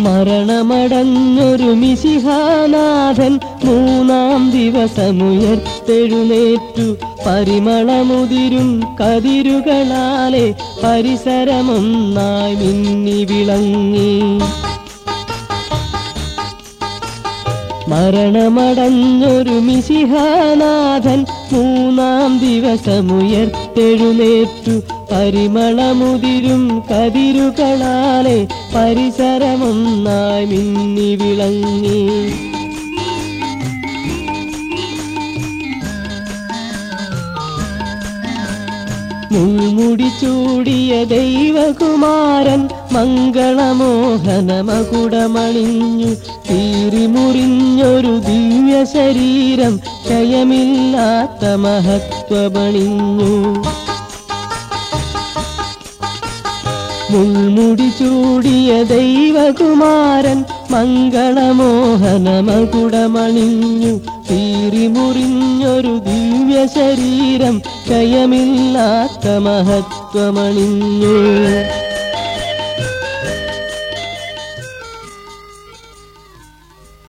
മരണമടഞ്ഞൊരു മിശിഹാനാഥൻ മൂന്നാം ദിവസമുയർത്തെഴുന്നേറ്റു പരിമളമുതിരും കതിരുകളാലെ പരിസരമൊന്നായി മിന്നി വിളങ്ങി മരണമടഞ്ഞൊരു മിശിഹാനാഥൻ മൂന്നാം ദിവസമുയർത്തെഴുന്നേറ്റു പരിമളമുതിരും കതിരുകളാലെ പരിസരമൊന്നായി മിന്നി വിളങ്ങി മുൾമുടി ചൂടിയ ദൈവകുമാരൻ മംഗളമോഹനമകുടമണിഞ്ഞു തീറിമുറിഞ്ഞൊരു ദിവ്യ ശരീരം ക്ഷയമില്ലാത്ത മഹത്വമണിഞ്ഞു മുൾമുടി ചൂടിയ ദൈവകുമാരൻ മംഗളമോഹനമകുടമണിഞ്ഞു തീറിമുറിഞ്ഞൊരു ദിവ്യ ശരീരം ക്ഷയമില്ലാത്ത മഹത്വമണിഞ്ഞു